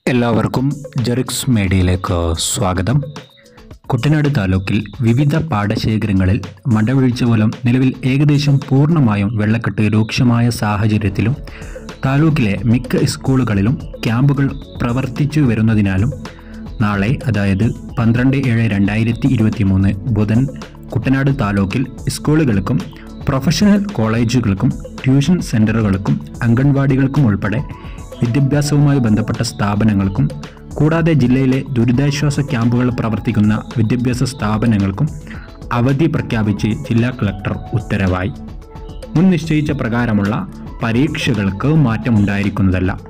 എല്ലാവർക്കും ജെറിക്സ് മീഡിയയിലേക്ക് സ്വാഗതം കുട്ടനാട് താലൂക്കിൽ വിവിധ പാടശേഖരങ്ങളിൽ മടവീഴ്ച മൂലം നിലവിൽ ഏകദേശം പൂർണ്ണമായും വെള്ളക്കെട്ട് രൂക്ഷമായ സാഹചര്യത്തിലും താലൂക്കിലെ മിക്ക സ്കൂളുകളിലും ക്യാമ്പുകൾ പ്രവർത്തിച്ചു വരുന്നതിനാലും നാളെ അതായത് പന്ത്രണ്ട് ഏഴ് രണ്ടായിരത്തി ഇരുപത്തി മൂന്ന് ബുധൻ കുട്ടനാട് താലൂക്കിൽ സ്കൂളുകൾക്കും പ്രൊഫഷണൽ കോളേജുകൾക്കും ട്യൂഷൻ സെൻ്ററുകൾക്കും അംഗൻവാടികൾക്കും ഉൾപ്പെടെ വിദ്യാഭ്യാസവുമായി ബന്ധപ്പെട്ട സ്ഥാപനങ്ങൾക്കും കൂടാതെ ജില്ലയിലെ ദുരിതാശ്വാസ ക്യാമ്പുകൾ പ്രവർത്തിക്കുന്ന വിദ്യാഭ്യാസ സ്ഥാപനങ്ങൾക്കും അവധി പ്രഖ്യാപിച്ച് ജില്ലാ കളക്ടർ ഉത്തരവായി മുൻ നിശ്ചയിച്ച പ്രകാരമുള്ള പരീക്ഷകൾക്ക് മാറ്റമുണ്ടായിരിക്കുന്നതല്ല